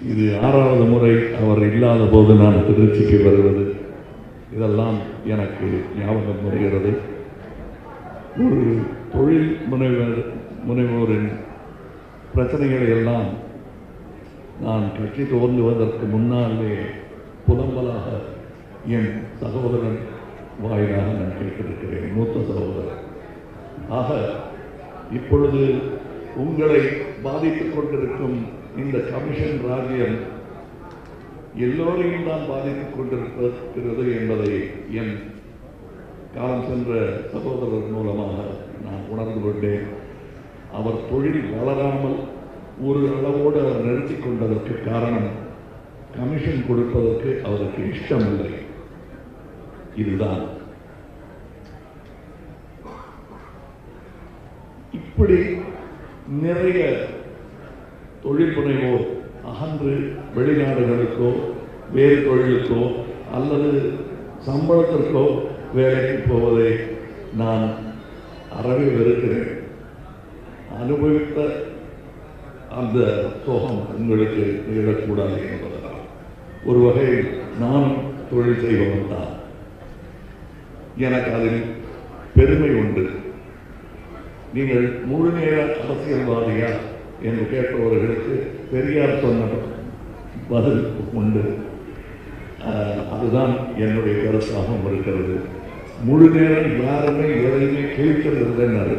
இது ஆறாவது முறை அவர் இல்லாத போது நான் திருச்சிக்கு வருவது இதெல்லாம் எனக்கு ஞாபகம் வருகிறது ஒரு தொழில் முனைவர் முனைவோரின் பிரச்சனைகளை எல்லாம் நான் கட்சி துவங்குவதற்கு முன்னாலே புலம்பலாக என் சகோதரன் வாயிலாக நான் கேட்டிருக்கிறேன் மூத்த சகோதரன் ஆக இப்பொழுது உங்களை பாதித்துக் கொண்டிருக்கும் இந்த கமிஷன் ராஜ்யம் எல்லோரையும் தான் பாதித்துக் கொண்டிருக்கிறது என்பதை என் காலம் சென்ற சகோதரர் மூலமாக நான் உணர்ந்து கொண்டேன் அவர் தொழில் வளராமல் ஒரு அளவோடு அவர் நிறுத்தி கொண்டதற்கு காரணம் கமிஷன் கொடுப்பதற்கு அவருக்கு இஷ்டமில்லை இதுதான் இப்படி நிறைய தொழில் முனைவோர் அகன்று வெளிநாடுகளுக்கோ வேறு தொழிலுக்கோ அல்லது சம்பளத்திற்கோ வேலைக்கு போவதை நான் அறவே வெறுக்கிறேன் அனுபவித்த அந்த சோகம் உங்களுக்கு நிகழக்கூடாது என்பதனால் ஒரு வகையில் நான் தொழில் செய்பவன் தான் எனக்கு அதில் பெருமை உண்டு நீங்கள் முழு நேர அரசியல்வாதியா என்று கேட்பவர்களுக்கு பெரியார் சொன்ன பதில் உண்டு அஹ், அதுதான் என்னுடைய கருத்தாகவும் இருக்கிறது முழு நேரம் யாருமே எதையுமே கேட்கிறது இல்லைன்னாரு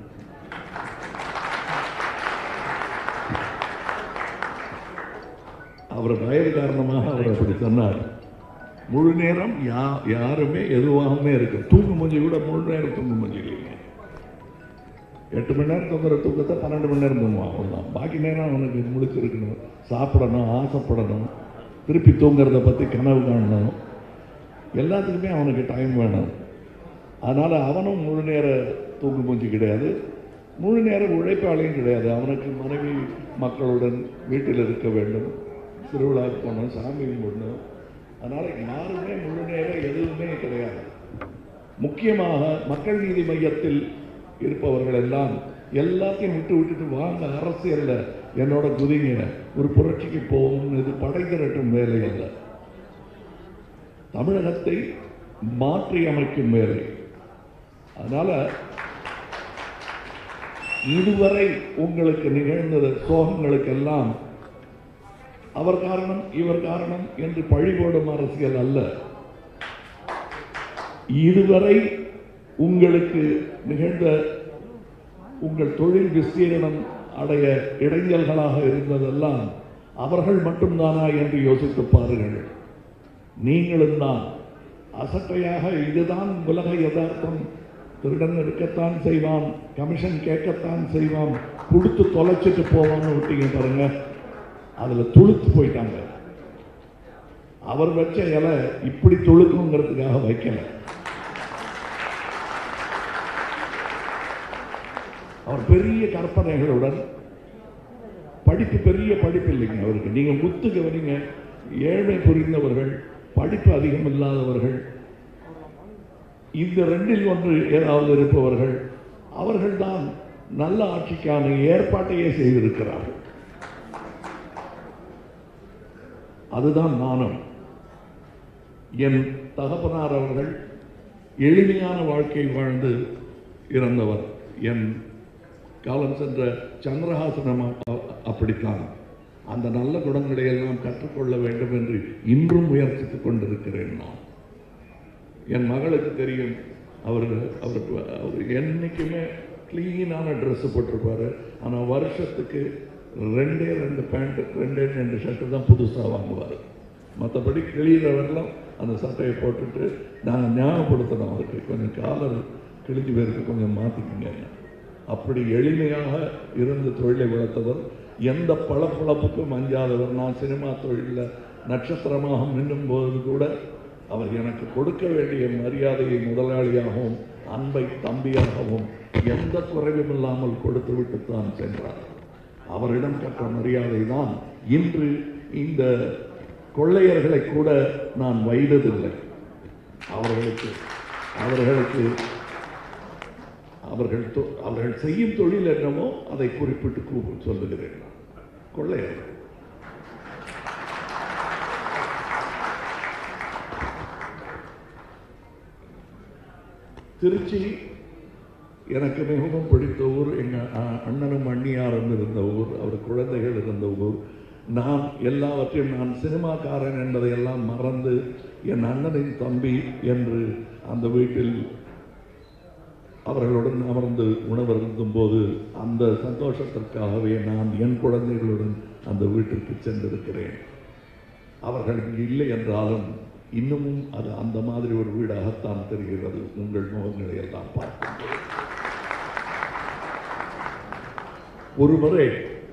அவர் வயது காரணமாக அவர் அப்படி சொன்னார் முழு நேரம் யா யாருமே எதுவாகவுமே இருக்கு தூங்கு மூஞ்சி கூட முழு நேரம் தூங்கு மூஞ்சி இல்லைங்க எட்டு மணி நேரம் தூங்குற தூக்கத்தை பன்னெண்டு மணி நேரம் தூங்குவான் அவ்வளோதான் பாக்கி நேரம் அவனுக்கு முழிச்சிருக்கணும் சாப்பிடணும் ஆசைப்படணும் திருப்பி தூங்குறத பற்றி கனவு காணணும் எல்லாத்துக்குமே அவனுக்கு டைம் வேணும் அதனால் அவனும் முழு நேர தூங்கு மூஞ்சி கிடையாது முழு நேர உழைப்பாளியும் கிடையாது அவனுக்கு மனைவி மக்களுடன் வீட்டில் இருக்க வேண்டும் திருவிழாவுக்கு போகணும் சாமி கும்பிடணும் அதனால் யாருமே முழு நேரம் எதுவுமே கிடையாது முக்கியமாக மக்கள் நீதி மையத்தில் இருப்பவர்கள் எல்லாம் எல்லாத்தையும் விட்டு விட்டுட்டு வாங்க அரசியல்ல என்னோட குதிங்க ஒரு புரட்சிக்கு போகும் இது படை திரட்டும் வேலை அல்ல தமிழகத்தை மாற்றி அமைக்கும் வேலை அதனால இதுவரை உங்களுக்கு நிகழ்ந்த சோகங்களுக்கெல்லாம் அவர் காரணம் இவர் காரணம் என்று பழி போடும் அரசியல் அல்ல இதுவரை உங்களுக்கு நிகழ்ந்த உங்கள் தொழில் விஸ்தீரணம் அடைய இடைஞ்சல்களாக இருந்ததெல்லாம் அவர்கள் மட்டும்தானா என்று யோசித்து பாருங்கள் நீங்களும் தான் அசட்டையாக இதுதான் உலக யதார்த்தம் திருடன் இருக்கத்தான் செய்வான் கமிஷன் கேட்கத்தான் செய்வான் கொடுத்து தொலைச்சிட்டு போவான்னு விட்டீங்க பாருங்க அதுல துளுத்து போயிட்டாங்க அவர் வச்ச இலை இப்படி துளுக்குங்கிறதுக்காக வைக்கல அவர் பெரிய கற்பனைகளுடன் படிப்பு பெரிய படிப்பு இல்லைங்க அவருக்கு நீங்க முத்து கவனிங்க ஏழ்மை புரிந்தவர்கள் படிப்பு அதிகம் இல்லாதவர்கள் இந்த ரெண்டில் ஒன்று ஏதாவது இருப்பவர்கள் அவர்கள்தான் நல்ல ஆட்சிக்கான ஏற்பாட்டையே செய்திருக்கிறார்கள் அதுதான் நாணம் என் தகப்பனார் அவர்கள் எளிமையான வாழ்க்கை வாழ்ந்து இறந்தவர் என் காலம் சென்ற சந்திரஹாசனம் அ- அப்படித்தான் அந்த நல்ல குணங்களை எல்லாம் கற்றுக்கொள்ள வேண்டும் என்று இன்றும் முயற்சித்துக் கொண்டிருக்கிறேன் நான் என் மகளுக்கு தெரியும் அவர் அவர் அவர் என்னைக்குமே க்ளீனான ட்ரெஸ் போட்டிருப்பாரு ஆனால் வருஷத்துக்கு ரெண்டே ரெண்டு பேண்ட் ரெண்டே ரெண்டு ஷர்ட்டு தான் புதுசாக வாங்குவார் மற்றபடி கிழியிறவரெல்லாம் அந்த சட்டையை போட்டுட்டு நாங்கள் ஞாபகப்படுத்தணும் அவருக்கு கொஞ்சம் காலர் கிழிஞ்சு போயிருக்கு கொஞ்சம் மாற்றிக்குங்க அப்படி எளிமையாக இருந்து தொழிலை வளர்த்தவர் எந்த பளபளப்புக்கும் அஞ்சாதவர் நான் சினிமா தொழிலில் நட்சத்திரமாக மின்னும் போது கூட அவர் எனக்கு கொடுக்க வேண்டிய மரியாதையை முதலாளியாகவும் அன்பை தம்பியாகவும் எந்த குறைவும் இல்லாமல் கொடுத்து விட்டு தான் சென்றார் அவரிடம் கற்ற மரியாதை தான் இன்று இந்த கொள்ளையர்களை கூட நான் வைத்ததில்லை அவர்களுக்கு அவர்களுக்கு அவர்கள் தொ- அவர்கள் செய்யும் தொழில் என்னமோ அதை குறிப்பிட்டு கூ- சொல்லுகிறேன் நான். கொள்ளையர்கள் திருச்சி எனக்கு மிகவும் பிடித்த ஊர் எங்கள் அண்ணனும் அண்ணியாரும் இருந்த ஊர் அவர் குழந்தைகள் இருந்த ஊர் நான் எல்லாவற்றையும் நான் சினிமாக்காரன் என்பதையெல்லாம் மறந்து என் அண்ணனின் தம்பி என்று அந்த வீட்டில் அவர்களுடன் அமர்ந்து உணவருந்தும் போது அந்த சந்தோஷத்திற்காகவே நான் என் குழந்தைகளுடன் அந்த வீட்டிற்கு சென்றிருக்கிறேன் அவர்கள் இங்கு இல்லை என்றாலும் இன்னமும் அது அந்த மாதிரி ஒரு வீடாகத்தான் தெரிகிறது உங்கள் முகங்களை எல்லாம் பார்க்கும்போது ஒரு முறை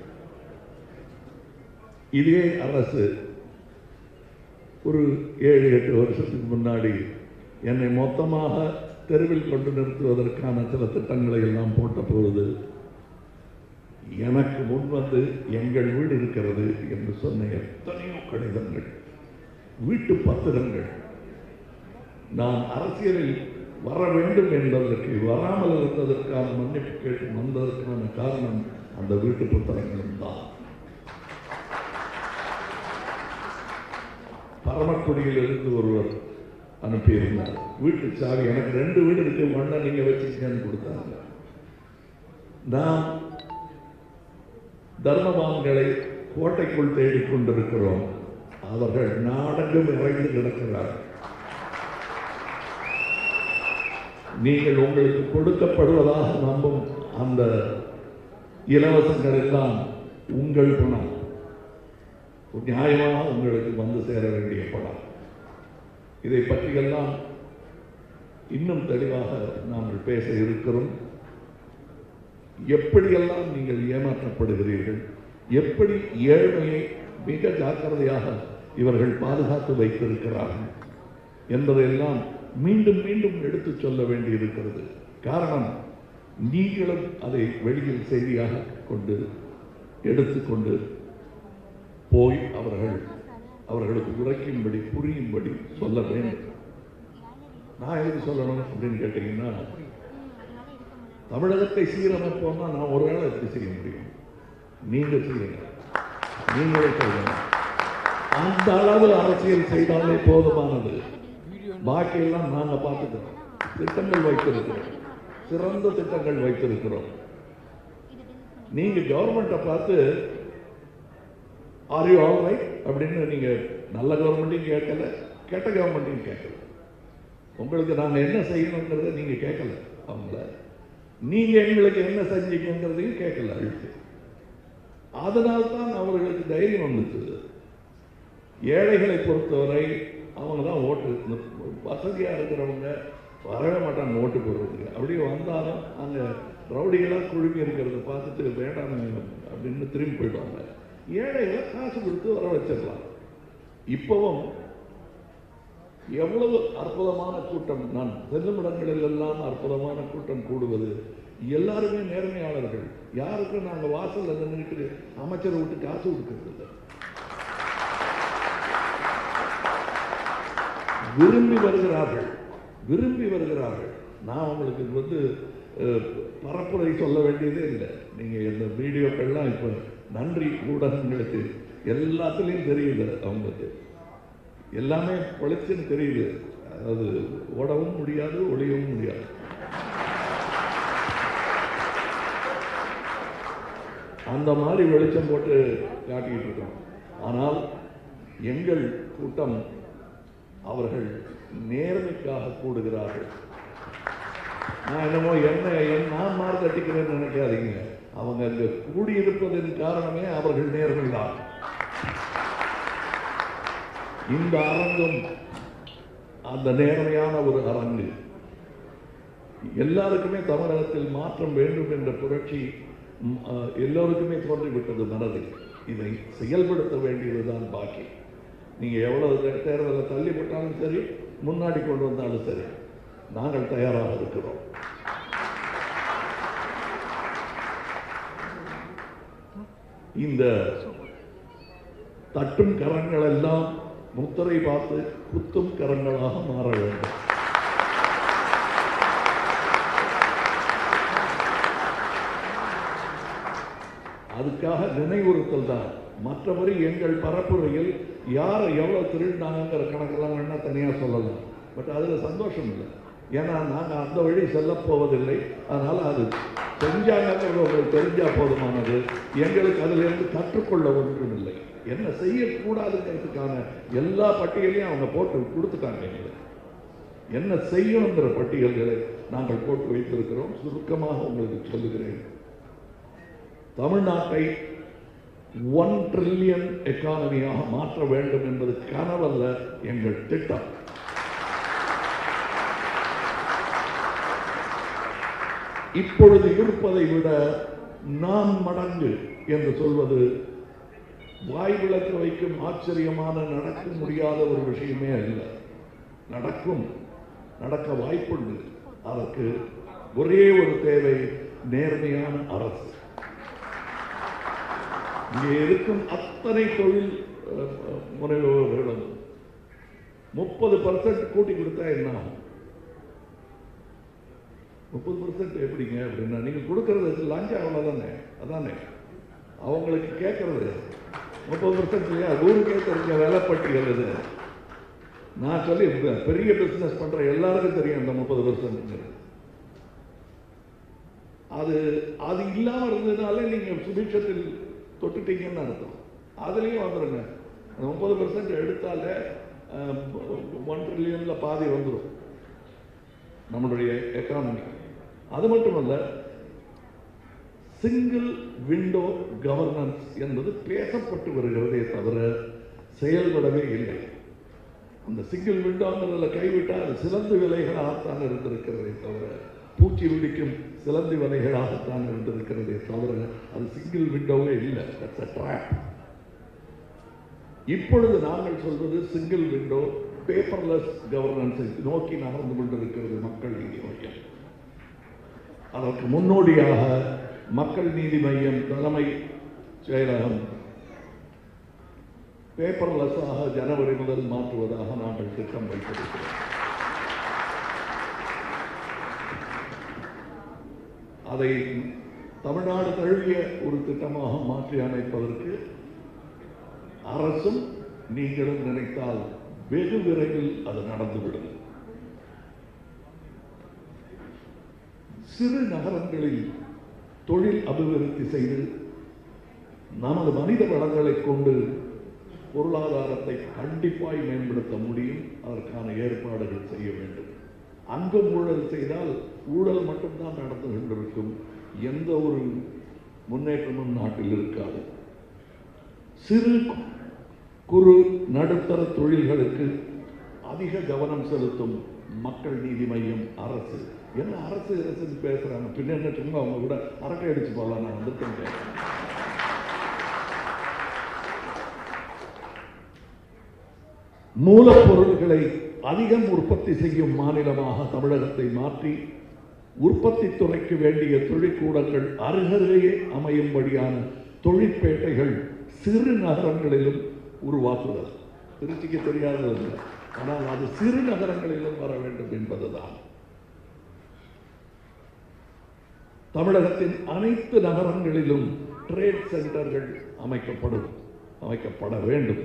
இதே அரசு ஒரு ஏழு எட்டு வருஷத்துக்கு முன்னாடி என்னை மொத்தமாக தெருவில் கொண்டு நிறுத்துவதற்கான சில திட்டங்களை எல்லாம் போட்ட பொழுது எனக்கு முன் வந்து எங்கள் வீடு இருக்கிறது என்று சொன்ன எத்தனையோ கடிதங்கள் வீட்டு பத்திரங்கள் நான் அரசியலில் வர வேண்டும் என்பதற்கு வராமல் இருந்ததற்கான மன்னிப்பு கேட்டு வந்ததற்கான காரணம் அந்த வீட்டு புத்தகங்களும் தான் பரமக்குடியில் இருந்து ஒருவர் அனுப்பியிருந்தார் வீட்டு சாவி எனக்கு ரெண்டு வீடு இருக்கு ஒன்றை நீங்க வச்சுக்கன்னு கொடுத்தாங்க நாம் தர்மவான்களை கோட்டைக்குள் தேடிக் கொண்டிருக்கிறோம் அவர்கள் நாடெங்கும் இறைந்து கிடக்கிறார்கள் நீங்கள் உங்களுக்கு கொடுக்கப்படுவதாக நம்பும் அந்த இலவசங்கள் எல்லாம் உங்கள் பணம் நியாயமாக உங்களுக்கு வந்து சேர வேண்டிய பணம் இதை பற்றியெல்லாம் இன்னும் தெளிவாக நாங்கள் பேச இருக்கிறோம் எப்படியெல்லாம் நீங்கள் ஏமாற்றப்படுகிறீர்கள் எப்படி ஏழ்மையை மிக ஜாக்கிரதையாக இவர்கள் பாதுகாத்து வைத்திருக்கிறார்கள் என்பதையெல்லாம் மீண்டும் மீண்டும் எடுத்துச் சொல்ல வேண்டியிருக்கிறது காரணம் நீங்களும் அதை வெளியில் செய்தியாக கொண்டு எடுத்துக்கொண்டு போய் அவர்கள் அவர்களுக்கு உரைக்கும்படி புரியும்படி சொல்ல வேண்டும் நான் எதுக்கு சொல்லணும் அப்படின்னு கேட்டீங்கன்னா தமிழகத்தை சீரமைப்போம்னா நான் ஒரு வேளை எப்படி செய்ய முடியும் நீங்க செய்யுங்க நீங்களே செய்யுங்க அந்த அளவு அரசியல் செய்தாலே போதுமானது பாக்கியெல்லாம் நாங்க பார்த்துக்கிறோம் திட்டங்கள் வைத்திருக்கிறோம் சிறந்த திட்டங்கள் வைத்திருக்கிறோம் நீங்க கவர்மெண்ட்டை பார்த்து ஆர் யூ ஆல் ரைட் அப்படின்னு நீங்க நல்ல கவர்மெண்ட்டையும் கேட்கல கெட்ட கவர்மெண்ட்டையும் கேட்கல உங்களுக்கு நாங்க என்ன செய்யணுங்கிறத நீங்க கேட்கல அவங்கள நீங்க எங்களுக்கு என்ன செஞ்சீங்கிறதையும் கேட்கல அழுத்து அதனால்தான் அவர்களுக்கு தைரியம் வந்துச்சு ஏழைகளை பொறுத்தவரை அவங்க தான் ஓட்டு வசதியா இருக்கிறவங்க வரவே மாட்டாங்க ஓட்டு போடுறதுக்கு அப்படியே வந்தாலும் அங்க ரவுடிகளாக குழுமி இருக்கிறத பார்த்துட்டு வேண்டாம் அப்படின்னு திரும்பி போயிடுவாங்க ஏழைகளை காசு கொடுத்து வர வச்சிடலாம் இப்பவும் எவ்வளவு அற்புதமான கூட்டம் நான் செல்லும் இடங்களில் எல்லாம் அற்புதமான கூட்டம் கூடுவது எல்லாருமே நேர்மையாளர்கள் யாருக்கும் நாங்கள் வாசல்ல நின்றுட்டு அமைச்சரை விட்டு காசு கொடுக்கறது இல்லை விரும்பி வருகிறார்கள் விரும்பி வருகிறார்கள் நான் உங்களுக்கு இது வந்து அஹ், பரப்புரை சொல்ல வேண்டியதே இல்லை நீங்கள் இந்த வீடியோக்கள்லாம் இப்போ நன்றி ஊடகங்களுக்கு எல்லாத்துலேயும் தெரியுது அவங்களுக்கு எல்லாமே பொழைச்சுன்னு தெரியுது அதாவது ஓடவும் முடியாது ஒளியவும் முடியாது அந்த மாதிரி வெளிச்சம் போட்டு காட்டிக்கிட்டு இருக்கோம் ஆனால் எங்கள் கூட்டம் அவர்கள் நேர்மைக்காக கூடுகிறார்கள் நான் என்னமோ என்ன என் நான் மாறு கட்டிக்கிறேன்னு நினைக்காதீங்க அவங்க அங்க கூடியிருப்பதன் காரணமே அவர்கள் நேர்மைதான் இந்த அரங்கம் அந்த நேர்மையான ஒரு அரங்கு எல்லாருக்குமே தமிழகத்தில் மாற்றம் வேண்டும் என்ற புரட்சி ம், அஹ், எல்லோருக்குமே தோன்றிவிட்டது மனதில் இதை செயல்படுத்த வேண்டியதுதான் பாக்கி நீங்க எவ்வளவு தே- தேர்தலை தள்ளி போட்டாலும் சரி முன்னாடி கொண்டு வந்தாலும் சரி நாங்கள் தயாராக இருக்கிறோம் இந்த தட்டும் கரங்கள் எல்லாம் முத்திரை பார்த்து குத்தும் கரங்களாக மாற வேண்டும் அதுக்காக நினைவுறுத்தல் தான் மற்றபடி எங்கள் பரப்புரையில் யார் எவ்வளவு திருடினாங்கிற கணக்கெல்லாம் வேணா தனியாக சொல்லலாம் பட் அதில் சந்தோஷம் இல்லை ஏன்னா நாங்கள் அந்த வழி செல்லப் போவதில்லை அதனால் அது செஞ்சாங்கிறது உங்களுக்கு தெரிஞ்சா போதுமானது எங்களுக்கு அதிலிருந்து கற்றுக்கொள்ள ஒன்றும் இல்லை என்ன செய்யக்கூடாதுங்கிறதுக்கான எல்லா பட்டியலையும் அவங்க போட்டு கொடுத்துட்டாங்க எங்களுக்கு என்ன செய்யணுங்கிற பட்டியல்களை நாங்கள் போட்டு வைத்திருக்கிறோம் சுருக்கமாக உங்களுக்கு சொல்லுகிறேன் தமிழ்நாட்டை ஒன் ட்ரில்லியன் எக்கானமியாக மாற்ற வேண்டும் என்பது கனவல்ல எங்கள் திட்டம் இப்பொழுது இருப்பதை விட நான் மடங்கு என்று சொல்வது வாய் விளக்க வைக்கும் ஆச்சரியமான நடக்க முடியாத ஒரு விஷயமே அல்ல நடக்கும் நடக்க வாய்ப்புண்டு அதற்கு ஒரே ஒரு தேவை நேர்மையான அரசு இங்கே இருக்கும் அத்தனை தொழில் அஹ், அஹ், முனைவோர்களும் முப்பது பர்சன்ட் கூட்டி கொடுத்தா என்ன ஆகும் முப்பது பர்சன்ட் எப்படிங்க அப்படின்னா நீங்க கொடுக்கறது லஞ்சம் அவ்வளவுதானே அதானே அவங்களுக்கு கேட்கறது முப்பது பர்சன்ட் இல்லையா ஊருக்கே தெரிஞ்ச வேலைப்பட்டியல் இது நான் சொல்லி பெ- பெரிய பிசினஸ் பண்ற எல்லாருக்கும் தெரியும் அந்த முப்பது பர்சன்ட் அது அது இல்லாம இருந்ததுனால நீங்க சுபிட்சத்தில் தொட்டுட்டீங்கன்னு அர்த்தம் அதுலயும் வந்துருங்க அந்த முப்பது பர்சன்ட் எடுத்தாலே ஒன் ட்ரில்லியன்ல பாதி வந்துடும் நம்மளுடைய எக்கானமி அது மட்டுமல்ல சிங்கிள் விண்டோ கவர்னன்ஸ் என்பது பேசப்பட்டு வருகிறதே தவிர செயல்படவே இல்லை அந்த சிங்கிள் விண்டோங்கிறதுல கைவிட்டால் அது சிலந்து விலைகளாகத்தான் இருந்திருக்கிறதே தவிர பூச்சி பிடிக்கும் சிலந்தி விலைகளாகத்தான் இருந்திருக்கிறதே தவிர அது சிங்கிள் விண்டோவே இல்லை தட்ஸ் அ ட்ராப் இப்பொழுது நாங்கள் சொல்வது சிங்கிள் விண்டோ பேப்பர்லெஸ் கவர்னன்ஸை நோக்கி நகர்ந்து கொண்டிருக்கிறது மக்கள் நீதி மையம் அதற்கு முன்னோடியாக மக்கள் நீதி மையம் தலைமை செயலகம் பேப்பர்லெஸ்ஸாக ஜனவரி முதல் மாற்றுவதாக நாங்கள் திட்டம் வைத்திருக்கிறோம் அதை தமிழ்நாடு தழுவிய ஒரு திட்டமாக மாற்றி அமைப்பதற்கு அரசும் நீங்களும் நினைத்தால் வெகு விரைவில் அது நடந்துவிடும் சிறு நகரங்களில் தொழில் அபிவிருத்தி செய்து நமது மனித வளங்களை கொண்டு பொருளாதாரத்தை கண்டிப்பாய் மேம்படுத்த முடியும் அதற்கான ஏற்பாடுகள் செய்ய வேண்டும் அங்கும் ஊழல் செய்தால் ஊழல் மட்டும்தான் நடந்து கொண்டிருக்கும் எந்த ஒரு முன்னேற்றமும் நாட்டில் இருக்காது சிறு குறு நடுத்தர தொழில்களுக்கு அதிக கவனம் செலுத்தும் மக்கள் நீதி மையம் அரசு என்ன அரசு அரசு பேசுறாங்க பின்ன என்ன சும்மா அவங்க கூட அரட்டை அடிச்சு போகலாம் நான் வந்துட்டேன் மூலப்பொருட்களை அதிகம் உற்பத்தி செய்யும் மாநிலமாக தமிழகத்தை மாற்றி உற்பத்தி துறைக்கு வேண்டிய தொழிற்கூடங்கள் அருகருகே அமையும்படியான தொழிற்பேட்டைகள் சிறு நகரங்களிலும் உருவாக்குதல் திருச்சிக்கு தெரியாதது இல்லை ஆனால் அது சிறு நகரங்களிலும் வர வேண்டும் என்பதுதான் தமிழகத்தின் அனைத்து நகரங்களிலும் ட்ரேட் சென்டர்கள் அமைக்கப்படும் அமைக்கப்பட வேண்டும்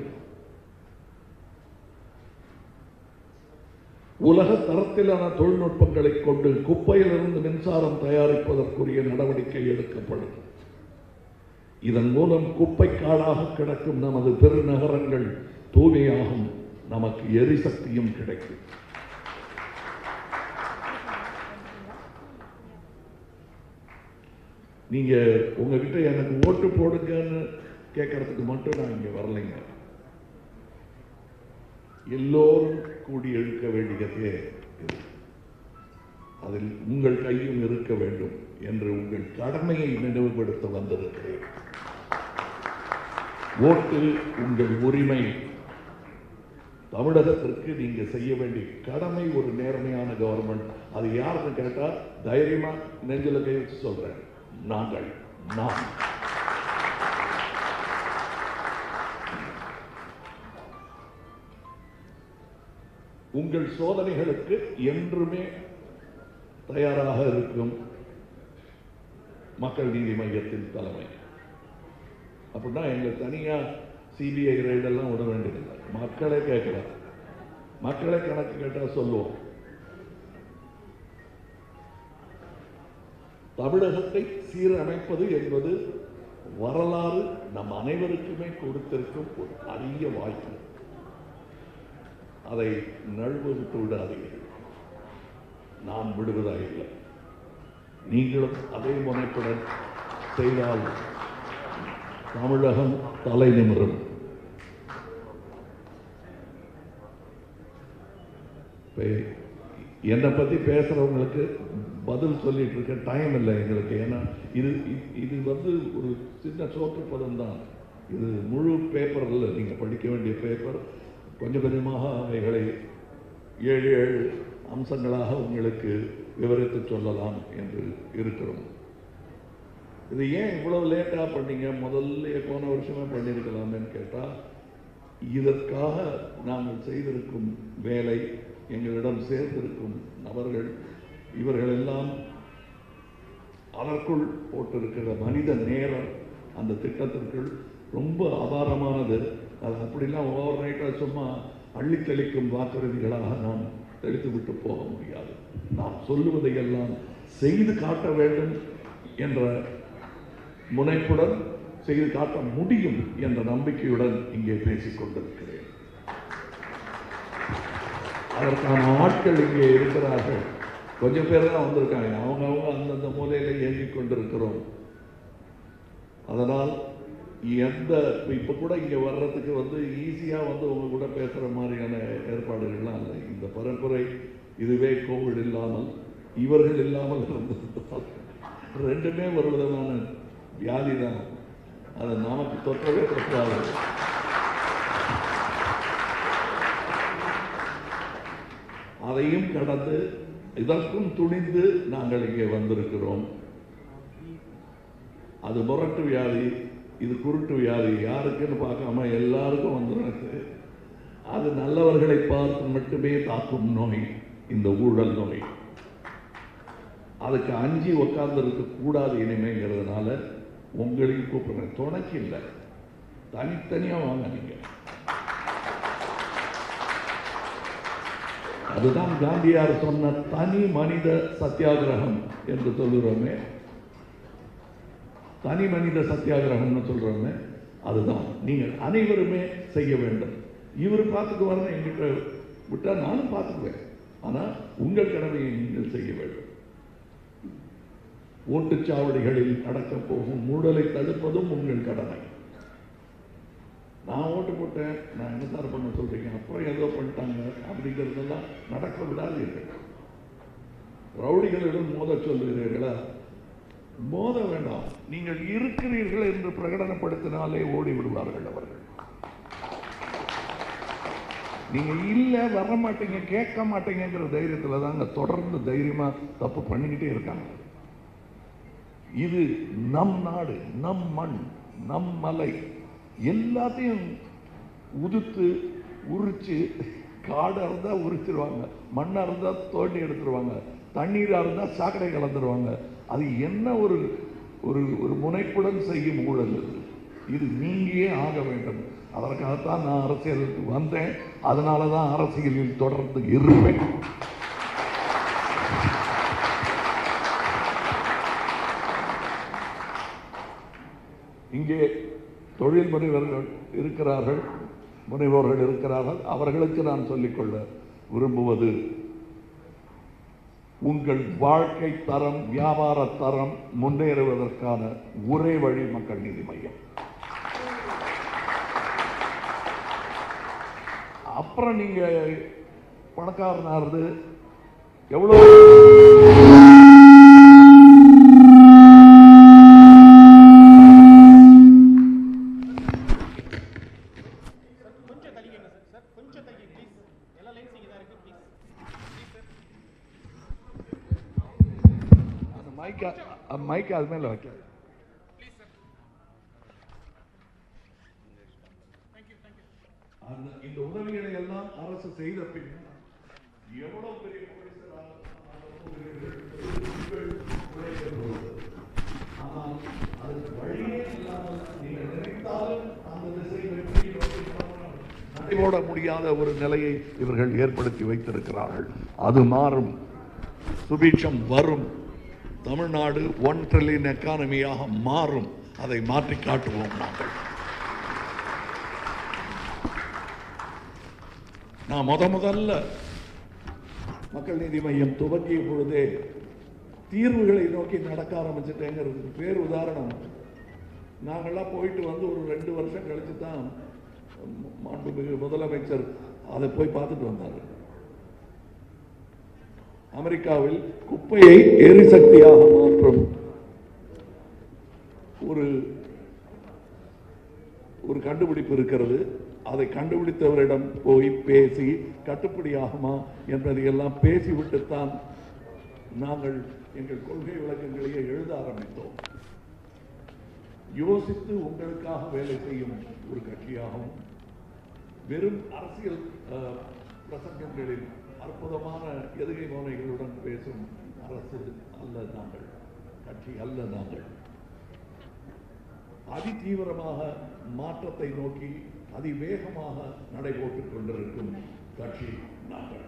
உலக தரத்திலான தொழில்நுட்பங்களை கொண்டு குப்பையிலிருந்து மின்சாரம் தயாரிப்பதற்குரிய நடவடிக்கை எடுக்கப்படும் இதன் மூலம் குப்பை காடாக கிடக்கும் நமது பெருநகரங்கள் தூய்மையாகும் நமக்கு எரிசக்தியும் கிடைக்கும் நீங்க உங்ககிட்ட எனக்கு ஓட்டு போடுங்கன்னு கேட்கறதுக்கு மட்டும் நான் இங்க வரலைங்க எல்லோரும் கூடி எழுக்க வேண்டியதே இது. அதில் உங்கள் கையும் இருக்க வேண்டும் என்று உங்கள் கடமையை நினைவுபடுத்த வந்திருக்கிறேன் ஓட்டு உங்கள் உரிமை தமிழகத்திற்கு நீங்க செய்ய வேண்டிய கடமை ஒரு நேர்மையான கவர்மெண்ட் அது யாருன்னு கேட்டா தைரியமா நெஞ்சில கை வச்சு சொல்றேன் நாங்கள் நான் உங்கள் சோதனைகளுக்கு என்றுமே தயாராக இருக்கும் மக்கள் நீதி மையத்தின் தலைமை அப்படின்னா எங்க தனியா சிபிஐ ரைடெல்லாம் விட வேண்டியதில்லை மக்களே கேட்கலாம் மக்களே கணக்கு கேட்டா சொல்லுவோம் தமிழகத்தை சீரமைப்பது என்பது வரலாறு நம் அனைவருக்குமே கொடுத்திருக்கும் ஒரு அரிய வாய்ப்பு அதை நழுவ விட்டு விடாதீர்கள் நான் விடுவதாயில்லை நீங்களும் அதே முனைப்புடன் செய்தால் தமிழகம் தலை நிமிரும் இப்ப என்னை பற்றி பேசுகிறவங்களுக்கு பதில் சொல்லிட்டு இருக்க டைம் இல்லை எங்களுக்கு ஏன்னா இது இ- இது வந்து ஒரு சின்ன சோற்றுப்பதம் தான் இது முழு பேப்பர் இல்லை நீங்கள் படிக்க வேண்டிய பேப்பர் கொஞ்சம் கொஞ்சமாக அவைகளை ஏழு ஏழு அம்சங்களாக உங்களுக்கு விவரித்து சொல்லலாம் என்று இருக்கிறோம் இது ஏன் இவ்வளவு லேட்டாக பண்ணீங்க முதல்ல போன வருஷமே பண்ணியிருக்கலாமேன்னு கேட்டால் இதற்காக நாங்கள் செய்திருக்கும் வேலை எங்களிடம் சேர்ந்திருக்கும் நபர்கள் இவர்கள் எல்லாம் அதற்குள் போட்டிருக்கிற மனித நேரம் அந்த திட்டத்திற்குள் ரொம்ப அபாரமானது அது அப்படிலாம் ஓவர் நைட்டாக சும்மா அள்ளி தெளிக்கும் வாக்குறுதிகளாக நாம் தெளித்து விட்டு போக முடியாது நாம் சொல்லுவதையெல்லாம் செய்து காட்ட வேண்டும் என்ற முனைப்புடன் செய்து காட்ட முடியும் என்ற நம்பிக்கையுடன் இங்கே பேசிக் கொண்டிருக்கிறேன் அதற்கான ஆட்கள் இங்கே இருக்கிறார்கள் கொஞ்சம் பேர் தான் வந்திருக்காங்க அவங்க அவங்க அந்தந்த மூலையில இயங்கிக் கொண்டிருக்கிறோம் அதனால் எந்த இப்போ கூட இங்கே வர்றதுக்கு வந்து ஈஸியாக வந்து உங்க கூட பேசுகிற மாதிரியான ஏற்பாடுகள்லாம் இல்லை இந்த பரப்புரை இதுவே கோவிட் இல்லாமல் இவர்கள் இல்லாமல் இருந்திருந்தால் ரெண்டுமே ஒரு விதமான வியாதி தான் அதை நமக்கு தொற்றவே தொற்றாது அதையும் கடந்து இதற்கும் துணிந்து நாங்கள் இங்கே வந்திருக்கிறோம் அது முரட்டு வியாதி இது குருட்டு வியாதி யாருக்குன்னு பார்க்காம எல்லாருக்கும் வந்துருக்கு அது நல்லவர்களை பார்த்து மட்டுமே தாக்கும் நோய் இந்த ஊழல் நோய் அதுக்கு அஞ்சி உட்கார்ந்து கூடாது இனிமேங்கிறதுனால உங்களையும் கூப்பிடுறேன் துணைக்கு இல்லை தனித்தனியா வாங்க நீங்க அதுதான் காந்தியார் சொன்ன தனி மனித சத்தியாகிரகம் என்று சொல்லுறோமே தனி மனித சத்தியாகிரகம்னு சொல்றோமே அதுதான் நீங்கள் அனைவருமே செய்ய வேண்டும் இவர் பார்த்துக்குவாருன்னு என்கிட்ட விட்டா நானும் பார்த்துக்குவேன் ஆனா உங்கள் கடமையை நீங்கள் செய்ய வேண்டும் ஓட்டுச்சாவடிகளில் நடக்கப் போகும் மூடலை தடுப்பதும் உங்கள் கடமை நான் ஓட்டு போட்டேன் நான் என்ன சார் பண்ண சொல்றீங்க அப்புறம் ஏதோ பண்ணிட்டாங்க அப்படிங்கிறதெல்லாம் நடக்க விடாதீர்கள் ரவுடிகளிடம் மோத சொல்லுகிறீர்களா மோத வேண்டாம் நீங்கள் இருக்கிறீர்கள் என்று பிரகடனப்படுத்தினாலே ஓடி விடுவார்கள் அவர்கள் நீங்க இல்ல வர மாட்டீங்க கேட்க மாட்டீங்கிற தைரியத்துல தாங்க தொடர்ந்து தைரியமா தப்பு பண்ணிக்கிட்டே இருக்காங்க இது நம் நாடு நம் மண் நம் மலை எல்லாத்தையும் உதுத்து உரிச்சு காடா இருந்தா உரிச்சிருவாங்க மண்ணா இருந்தா தோண்டி எடுத்துருவாங்க தண்ணீரா இருந்தா சாக்கடை கலந்துருவாங்க அது என்ன ஒரு ஒரு ஒரு முனைப்புடன் செய்யும் ஊழல் இது இது நீங்கியே ஆக வேண்டும் அதற்காகத்தான் நான் அரசியலுக்கு வந்தேன் அதனால தான் அரசியலில் தொடர்ந்து இருப்பேன் இங்கே தொழில் முனைவர்கள் இருக்கிறார்கள் முனைவோர்கள் இருக்கிறார்கள் அவர்களுக்கு நான் சொல்லிக்கொள்ள விரும்புவது உங்கள் வாழ்க்கை தரம் வியாபார தரம் முன்னேறுவதற்கான ஒரே வழி மக்கள் நீதி மையம் அப்புறம் நீங்க பணக்காரனாருது எவ்வளவு கொஞ்சம் தள்ளிக்கங்க சார் சார் கொஞ்சம் தள்ளி ப்ளீஸ் எல்லா லைன்ஸ் இங்கே தான் இருக்கு ப்ளீஸ் அந்த மைக்க மைக் அது மேல வைக்க அந்த இந்த உதவிகளை எல்லாம் அரசு செய்த பின் எவ்வளவு பெரிய கோடீஸ்வரராக உங்கள் உழைப்பு ஆனால் அதுக்கு வழியே இல்லாமல் நீங்கள் நினைத்தாலும் அந்த திசை வெற்றி நோக்கி போனால் நடைபோட முடியாத ஒரு நிலையை இவர்கள் ஏற்படுத்தி வைத்திருக்கிறார்கள் அது மாறும் சுபீட்சம் வரும் தமிழ்நாடு ஒன் ட்ரில்லியன் எக்கானமியாக மாறும் அதை மாற்றி காட்டுவோம் நாங்கள் நான் முத முதல்ல மக்கள் நீதி மையம் துவங்கிய பொழுதே தீர்வுகளை நோக்கி நடக்க ஆரம்பிச்சிட்டேங்கிறதுக்கு பேர் உதாரணம் நாங்கள்லாம் போயிட்டு வந்து ஒரு ரெண்டு வருஷம் கழிச்சு தான் மாண்புமிகு முதலமைச்சர் அதை போய் பார்த்துட்டு வந்தார் அமெரிக்காவில் குப்பையை எரிசக்தியாக மாற்றும் ஒரு ஒரு கண்டுபிடிப்பு இருக்கிறது அதை கண்டுபிடித்தவரிடம் போய் பேசி கட்டுப்படி ஆகுமா என்பதை எல்லாம் பேசிவிட்டுத்தான் நாங்கள் எங்கள் கொள்கை விளக்கங்களையே எழுத ஆரம்பித்தோம் யோசித்து உங்களுக்காக வேலை செய்யும் ஒரு கட்சியாகவும் வெறும் அரசியல் அஹ், பிரசங்கங்களில் அற்புதமான எதுகை மோனைகளுடன் பேசும் அரசு அல்ல நாங்கள் கட்சி அல்ல நாங்கள் அதிதீவிரமாக மாற்றத்தை நோக்கி அதிவேகமாக நடைபோட்டுக் கொண்டிருக்கும் கட்சி நாங்கள்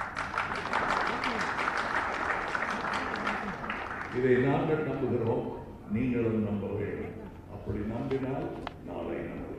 இதை நாங்கள் நம்புகிறோம் நீங்களும் நம்ப வேண்டும் அப்படி நம்பினால் நாளை நம்ப